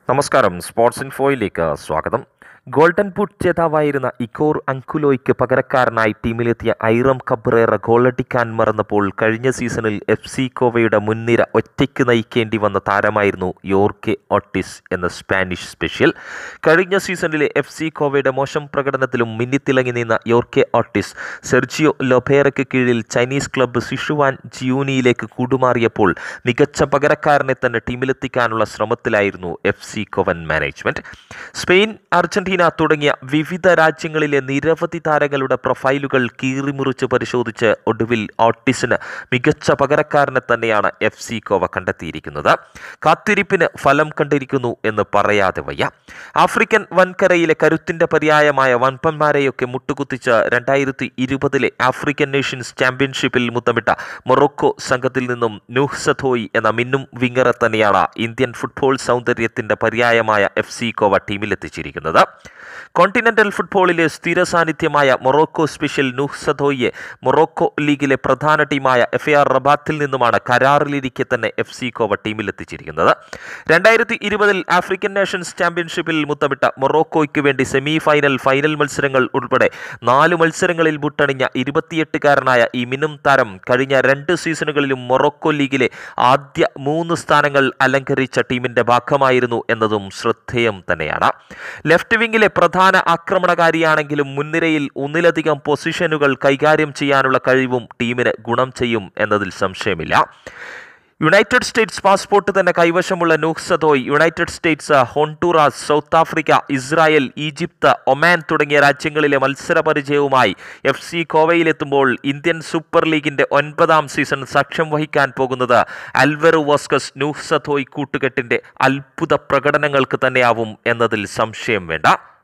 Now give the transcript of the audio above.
നമസ്കാരം സ്പോർട്സ് ഇൻഫോയിലേക്ക് സ്വാഗതം golden boot ജേതാവായിരുന്ന ഇക്കോർ അങ്കുലോയ്ക്ക് പകരക്കാരനായി ടീമിലെത്തിയ ഐറം കബ്രേറ ഗോളടിക്കാൻ മറന്നപ്പോൾ കഴിഞ്ഞ സീസണിൽ എഫ് സി കോവയുടെ മുൻനിര ഒറ്റയ്ക്ക് നയിക്കേണ്ടി വന്ന താരമായിരുന്നു യോർക്കെ ഓട്ടിസ് എന്ന സ്പാനിഷ് സ്പെഷ്യൽ കഴിഞ്ഞ സീസണിലെ എഫ് സി കോവയുടെ മോശം പ്രകടനത്തിലും മിന്നിത്തിളങ്ങി നിന്ന യോർക്കെ ഓട്ടിസ് സെർജിയോ ലൊബേറയ്ക്ക് കീഴിൽ ചൈനീസ് ക്ലബ്ബ് സിഷുവാൻ ജിയൂനിയിലേക്ക് കൂടുമാറിയപ്പോൾ മികച്ച പകരക്കാരനെ തന്നെ ടീമിലെത്തിക്കാനുള്ള ശ്രമത്തിലായിരുന്നു എഫ് സി കോവൻ മാനേജ്മെന്റ് സ്പെയിൻ അർജന്റീന തുടങ്ങിയ വിവിധ രാജ്യങ്ങളിലെ നിരവധി താരങ്ങളുടെ പ്രൊഫൈലുകൾ കീറിമുറിച്ച് പരിശോധിച്ച് ഒടുവിൽ ഓട്ടിസിന് മികച്ച പകരക്കാരനെ തന്നെയാണ് എഫ് സി കോവ കണ്ടെത്തിയിരിക്കുന്നത് കാത്തിരിപ്പിന് ഫലം കണ്ടിരിക്കുന്നു എന്ന് പറയാതെ വയ്യ ആഫ്രിക്കൻ വൻകരയിലെ കരുത്തിന്റെ പര്യായമായ വൻപന്മാരെയൊക്കെ മുട്ടുകുത്തിച്ച് രണ്ടായിരത്തി ഇരുപതിലെ ആഫ്രിക്കൻ നേഷൻസ് ചാമ്പ്യൻഷിപ്പിൽ മുത്തമിട്ട മൊറോക്കോ സംഘത്തിൽ നിന്നും നൂഹ് സഥോയി എന്ന മിന്നും വിങ്ങറെ തന്നെയാണ് ഇന്ത്യൻ ഫുട്ബോൾ സൗന്ദര്യത്തിന്റെ പര്യായമായ എഫ് സി കോവ ടീമിലെത്തിച്ചിരിക്കുന്നത് കോണ്ടിനെന്റൽ ഫുട്ബോളിലെ സ്ഥിര സാന്നിധ്യമായ മൊറോക്കോ സ്പെഷ്യൽ നൂഹ് സദോയെ മൊറോക്കോ ലീഗിലെ പ്രധാന ടീമായ എഫ് ആർ റബാത്തിൽ നിന്നുമാണ് കരാറിലിരിക്കെ തന്നെ എഫ് സി കോവ ടീമിലെത്തിച്ചിരിക്കുന്നത് രണ്ടായിരത്തി ഇരുപതിൽ ആഫ്രിക്കൻ നേഷൻസ് ചാമ്പ്യൻഷിപ്പിൽ മുത്തമിട്ട മൊറോക്കോയ്ക്ക് വേണ്ടി സെമി ഫൈനൽ ഫൈനൽ മത്സരങ്ങൾ ഉൾപ്പെടെ നാല് മത്സരങ്ങളിൽ മുട്ടണിഞ്ഞ ഇരുപത്തിയെട്ടുകാരനായ ഈ മിനും താരം കഴിഞ്ഞ രണ്ട് സീസണുകളിലും മൊറോക്കോ ലീഗിലെ ആദ്യ മൂന്ന് സ്ഥാനങ്ങൾ അലങ്കരിച്ച ടീമിന്റെ ഭാഗമായിരുന്നു എന്നതും ശ്രദ്ധേയം തന്നെയാണ് ലെഫ്റ്റ് വിങ്ങിലെ പ്രധാന ആക്രമണകാരിയാണെങ്കിലും മുൻനിരയിൽ ഒന്നിലധികം പൊസിഷനുകൾ കൈകാര്യം ചെയ്യാനുള്ള കഴിവും ടീമിന് ഗുണം ചെയ്യും എന്നതിൽ സംശയമില്ല യുണൈറ്റഡ് സ്റ്റേറ്റ്സ് പാസ്പോർട്ട് തന്നെ കൈവശമുള്ള Noah Sadaoui United States Honduras South Africa Israel Egypt Oman തുടങ്ങിയ രാജ്യങ്ങളിലെ മത്സര പരിചയവുമായി എഫ് സി കോവയിലെത്തുമ്പോൾ ഇന്ത്യൻ സൂപ്പർ ലീഗിന്റെ ഒൻപതാം സീസൺ സാക്ഷ്യം വഹിക്കാൻ പോകുന്നത് അൽവെറു വോസ്കസ് നൂഹ് സദോയ് കൂട്ടുകെട്ടിന്റെ അത്ഭുത പ്രകടനങ്ങൾക്ക് തന്നെയാവും എന്നതിൽ സംശയം വേണ്ട